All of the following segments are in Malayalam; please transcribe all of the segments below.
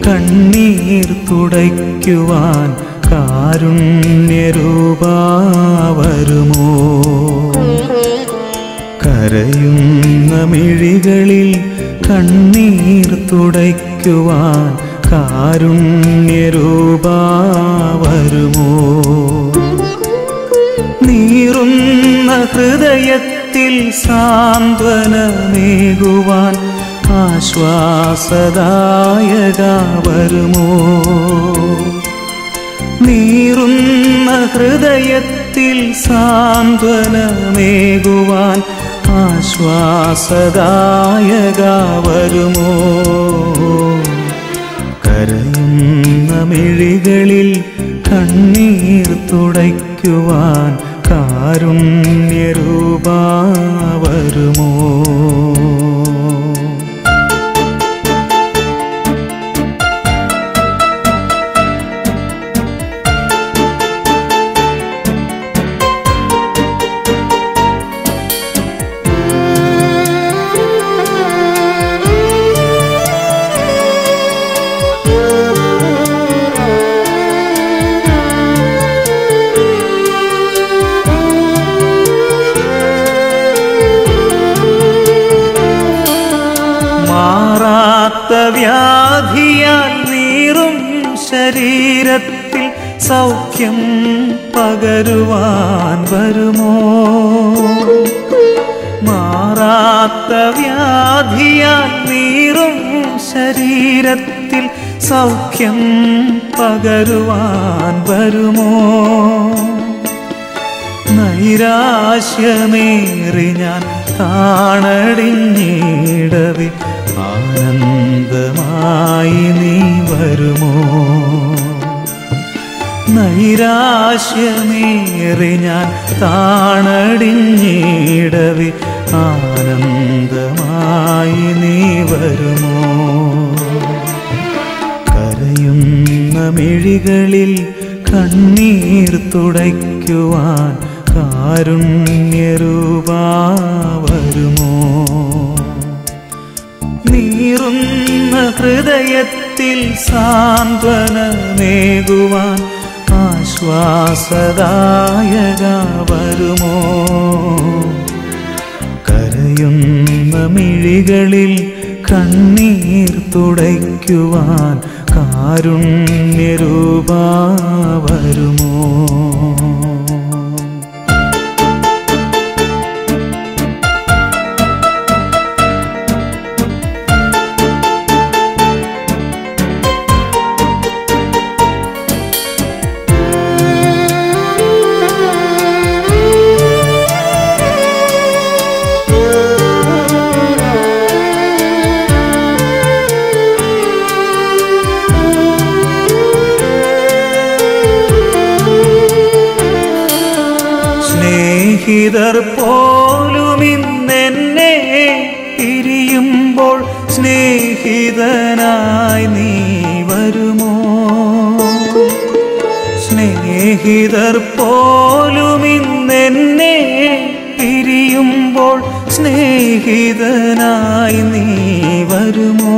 കണ്ണീർ തുടയ്ക്കുവാൻ കാരുണ്യരൂപാ വരുമോ കരയുന്ന മിഴികളിൽ കണ്ണീർ തുടയ്ക്കുവാൻ കാരുണ്യരൂപാ വരുമോ നീറുന്ന ഹൃദയത്തിൽ സാന്ത്വനമേകുവാൻ ആശ്വാസദായക വരുമോ നീറുന്ന ഹൃദയത്തിൽ സാന്ത്വനമേകുവാൻ ആശ്വാസദായക വരുമോ കരയുന്ന മിഴികളിൽ കണ്ണീർ തുടയ്ക്കുവാൻ കാരുണ്യരൂപാ വരുമോ മാറാത്ത വ്യാധിയാൽ നീറും ശരീരത്തിൽ സൗഖ്യം പകരുവാൻ വരുമോ മാറാത്ത വ്യാധിയാൽ നീറും ശരീരത്തിൽ സൗഖ്യം പകരുവാൻ വരുമോ നൈരാശ്യമേറി ഞാൻ കാണടിഞ്ഞിടവേ ആനന്ദമായി നീ വരുമോ നൈരാശ്യമേറി ഞാൻ കാണടിഞ്ഞിടവേ ആനന്ദമായി നീ വരുമോ കരയുന്ന മിഴികളിൽ കണ്ണീർ തുടയ്ക്കുവാൻ കാരുണ്യരൂപാ വരുമോ നീറുന്ന ഹൃദയത്തിൽ സാന്ത്വനമേകുവാൻ ആശ്വാസദായക വരുമോ കരയുന്ന മിഴികളിൽ കണ്ണീർ തുടയ്ക്കുവാൻ കാരുണ്യരൂപാ വരുമോ സ്നേഹിതർ പോലും ഇന്നെന്നെ പിരിയുമ്പോൾ സ്നേഹിതനായി നീ വരുമോ സ്നേഹിതർ പോലും ഇന്നെന്നെ പിരിയുമ്പോൾ സ്നേഹിതനായി നീ വരുമോ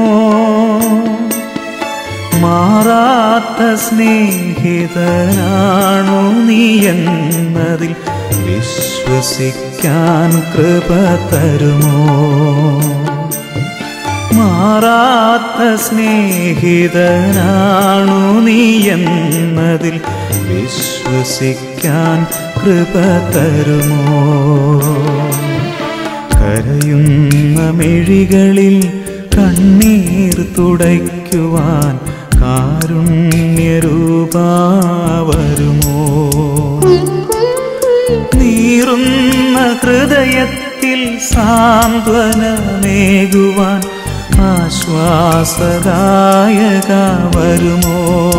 മാറാത്ത സ്നേഹിതനാണു നീ എന്നതിൽ വിശ്വസിക്കാൻ കൃപ തരുമോ മാറാത്ത സ്നേഹിതനാണു നീ എന്നതിൽ വിശ്വസിക്കാൻ കൃപ തരുമോ കരയുന്ന മിഴികളിൽ കണ്ണീർ തുടയ്ക്കുവാൻ കാരുണ്യരൂപാ വരുമോ നീറുന്ന ഹൃദയത്തിൽ സാന്ത്വനമേകുവാൻ ആശ്വാസദായക വരുമോ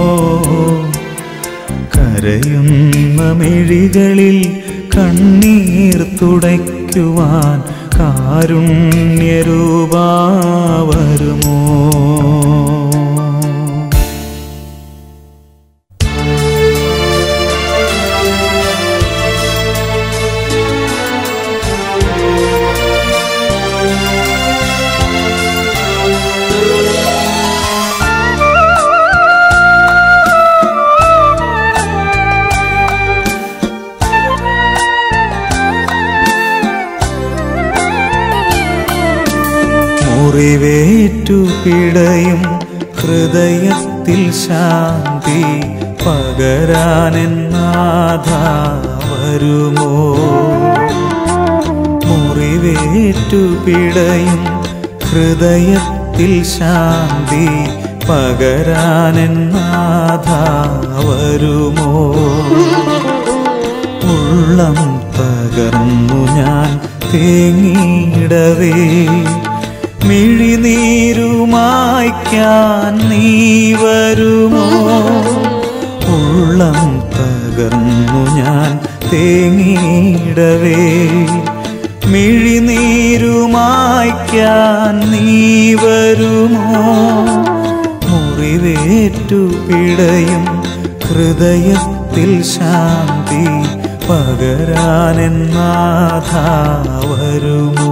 കരയുന്ന മിഴികളിൽ കണ്ണീർ തുടയ്ക്കുവാൻ കാരുണ്യരൂപാ വരുമോ ും മുറിവേറ്റു പിടയും ഹൃദയത്തിൽ ശാന്തി പകരാനെന്നാഥ വരുമോ മുറിവേറ്റു പിടയും ഹൃദയത്തിൽ ശാന്തി പകരാനെന്നാഥ വരുമോ ഉള്ളം തകർന്നു ഞാൻ തേങ്ങിയിടവേ മിഴിനീരുമായ്ക്കാൻ നീ വരുമോ ഉള്ളം തകർന്നു ഞാൻ തേങ്ങിയിടവേ മിഴിനീരുമായ്ക്കാൻ നീ വരുമോ മുറിവേറ്റു പിടയും ഹൃദയത്തിൽ ശാന്തി പകരാനെന്നാഥ വരുമോ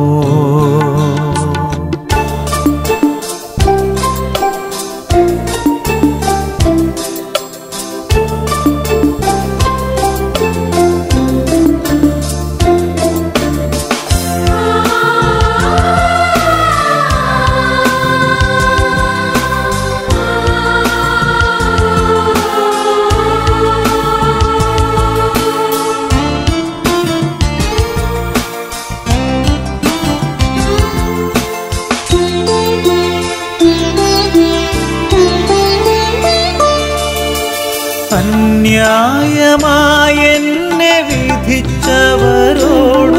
അന്യായമായെന്നെ വിധിച്ചവരോടു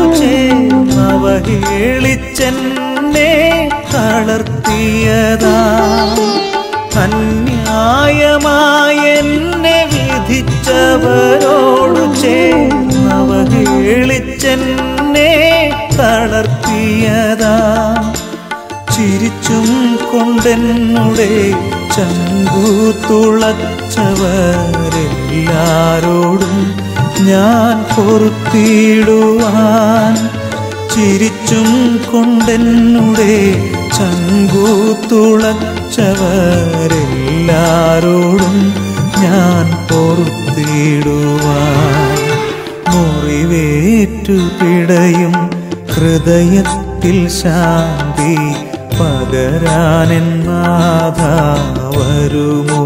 ചേർന്നവഹേളിച്ചെന്നെ തളർത്തിയതാ അന്യായമായെന്നെ വിധിച്ചവരോടു ചേർന്നവഹേളിച്ചെന്നെ തളർത്തിയതാ ചിരിച്ചും കൊണ്ടെന്നുടെ ചങ്കു തുളച്ചവരെല്ലാരോടും ഞാൻ പൊറുത്തിടുവാൻ ചിരിച്ചും കൊണ്ടെന്നുടെ ചങ്കു തുളച്ചവരെല്ലാരോടും ഞാൻ പൊറുത്തിടുവാൻ മുറിവേറ്റു പിടയും ഹൃദയത്തിൽ ശാന്തി പകരാനെന്നാഥ വരുമോ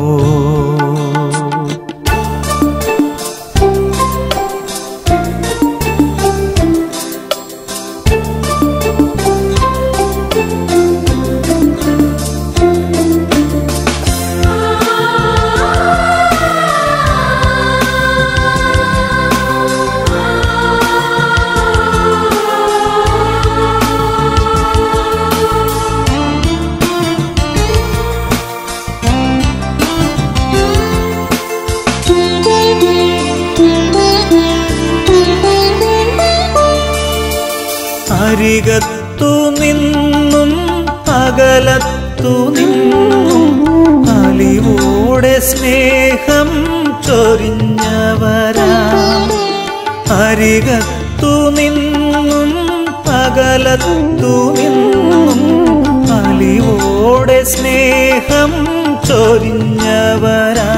അരികത്തു നിന്നും അകലത്തു നിന്നും അലിവോടെ സ്നേഹം ചൊരിഞ്ഞവരാ അരികത്തു നിന്നും അകലത്തു നിന്നും അലിവോടെ സ്നേഹം ചൊരിഞ്ഞവരാ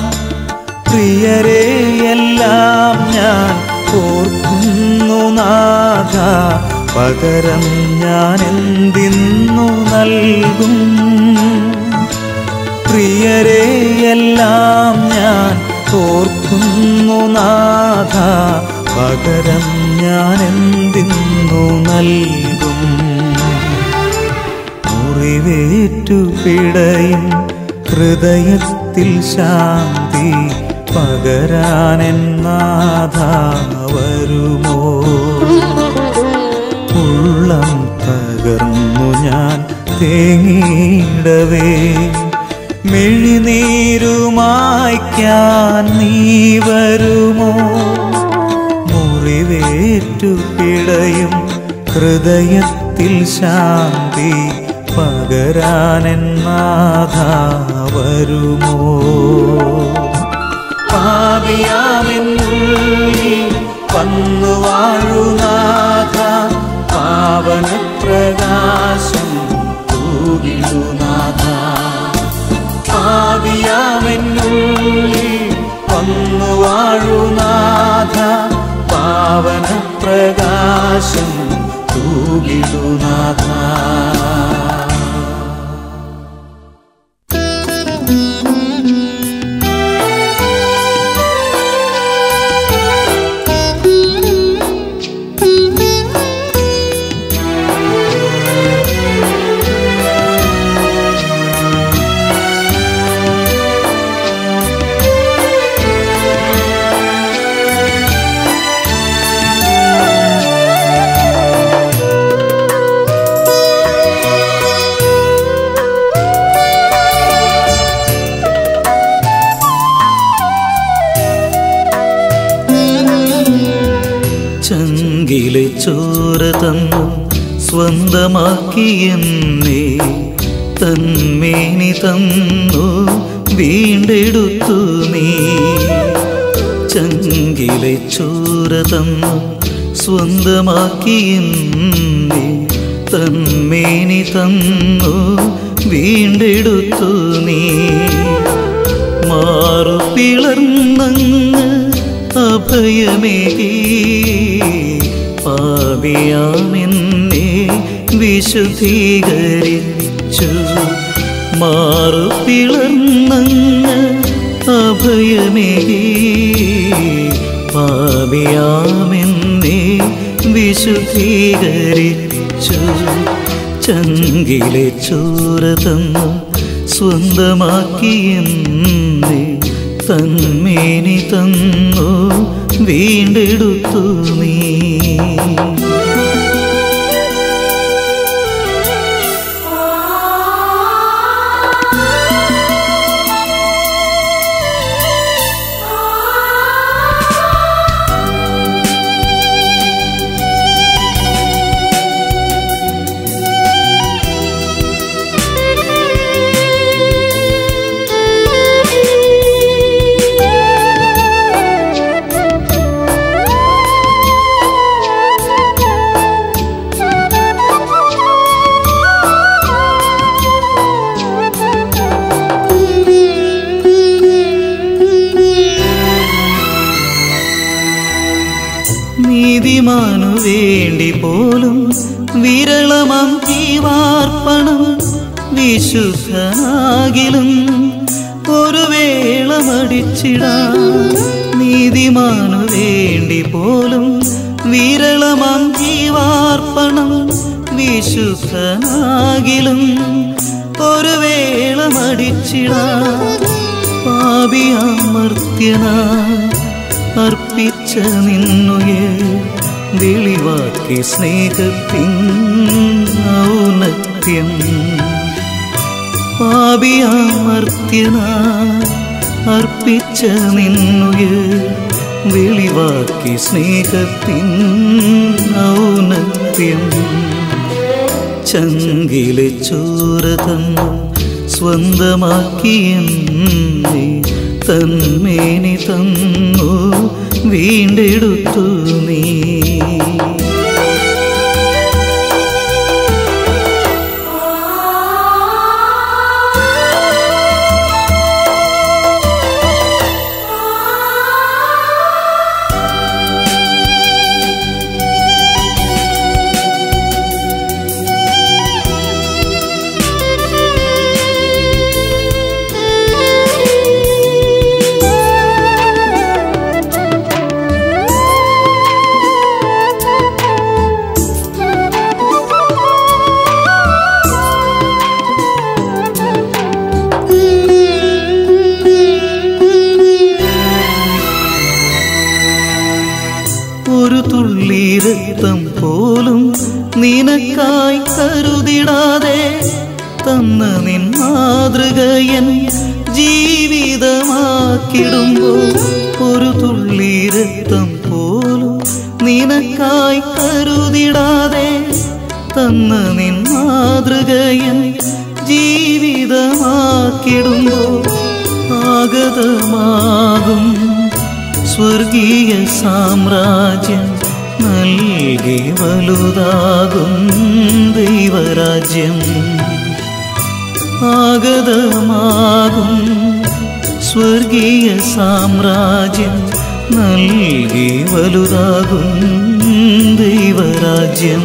പ്രിയരെയെല്ലാം ഞാൻ ഓർക്കുന്നു നാഥ പകരം ഞാൻ എന്തിന്നു നൽകും പ്രിയരെയെല്ലാം ഞാൻ ഓർക്കുന്നു നാഥ പകരം ഞാൻ എന്തിന്നു നൽകും മുറിവേറ്റു പിടയും ഹൃദയത്തിൽ ശാന്തി പകരാനെന്നാഥ വരുമോ ഉള്ളം തകർന്നു ഞാൻ തേങ്ങിയിടവേ മിഴിനീരുമായ്ക്കാൻ നീ വരുമോ മുറിവേറ്റു പിടയും ഹൃദയത്തിൽ ശാന്തി പകരാനെന്നാഥ വരുമോ പാപിയാമെന്നുള്ളിൽ വന്നു വാഴുനാഥ പാവന പ്രകാശം തൂകിടുനാഥ പാപിയാമെന്നുള്ളിൽ വന്നു വാഴുനാഥ പാവന പ്രകാശം തൂകിടുനാഥ സ്വന്തമാക്കി എന്നെ തന്മേനി തന്നു വീണ്ടെടുത്തു നീ ചങ്കിലെ ചോര തന്നു സ്വന്തമാക്കി എന്നെ തന്മേനി തന്നു വീണ്ടെടുത്തു നീ മാറു പിളർന്നങ്ങ് അഭയമേകി പാപിയാമെന്നെ വിശുദ്ധീകരിച്ചു മാറു പിളർന്നങ്ങ് അഭയമേകി പാപിയാമെന്നെ വിശുദ്ധീകരിച്ചു ചങ്കിലെ ചോര തന്നു സ്വന്തമാക്കി എന്നെ തന്മേനി തന്നു വീണ്ടെടുത്തു നീ നീതിമാനു വേണ്ടി പോലും വിരളമാം ജീവാർപ്പണം വിശുദ്ധനാകിലും ഒരു വേള മടിച്ചിടാം നീതിമാനു വേണ്ടി പോലും വിരളമാം ജീവാർപ്പണം വിശുദ്ധനാകിലും ഒരു വേള മടിച്ചിടാം പാപിയാമർത്യനാ അർപ്പിച്ച നിന്നുയെ വെളിവാക്കി സ്നേഹത്തിൻ ഔന്നത്യം പാപിയാമർത്യന അർപ്പിച്ച നിന്നുയെ വെളിവാക്കി സ്നേഹത്തിൻ ഔന്നത്യം ചങ്കിലെ ചോര തന്നു സ്വന്തമാക്കി എന്നെ തന്മേനി തന്നു വീണ്ടെടുത്തു നീ ഒരു തുള്ളി രക്തം പോലും നിനക്കായി കരുതിടാതെ തന്ന നിൻ മാതൃകയൻ ജീവിതമാക്കിടുമ്പോൾ ഒരു തുള്ളി രക്തം പോലും നിനക്കായി കരുതിടാതെ തന്ന നിൻ മാതൃകയൻ ജീവിതമാക്കിടുമ്പോൾ ആഗതമാകും സ്വർഗീയ സാമ്രാജ്യം നൽകി വലുതാകും ദൈവരാജ്യം ആഗതമാകും സ്വർഗീയ സാമ്രാജ്യം നൽകി വലുതാകും ദൈവരാജ്യം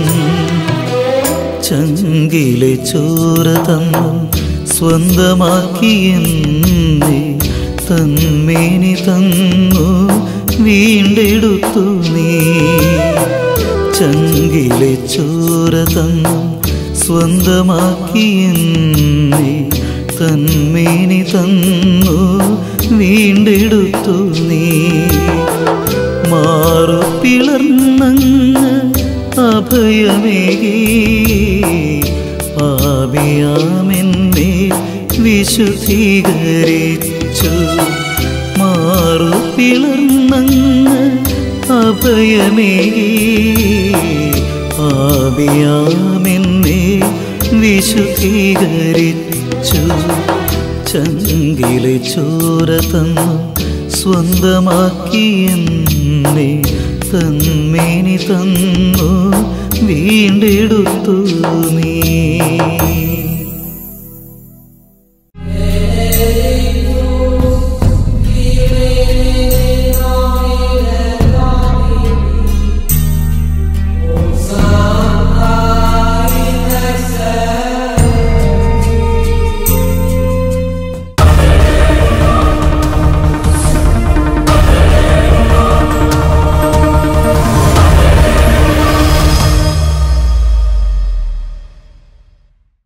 ചങ്കിലെ ചോര തന്നു സ്വന്തമാക്കി എന്നെ തന്മേനി തന്നു വീണ്ടെടുത്തു നീ ചങ്കിലെ ചോര തന്നു സ്വന്തമാക്കി എന്നെ തന്മേനി തന്നു വീണ്ടെടുത്തു നീ മാറു പിളർന്നങ്ങ് അഭയമേകി പാപിയാമെന്നെ വിശുദ്ധീകരിച്ചു മാറു പിളർന്നങ്ങ് അഭയമേകി പാപിയാമെന്നെ യേശു സ്വീകരിച്ചു ചങ്കിലെ ചോര തന്നു സ്വന്തമാക്കി എന്നെ തന്മേനി തന്നു വീണ്ടെടുത്തു നീ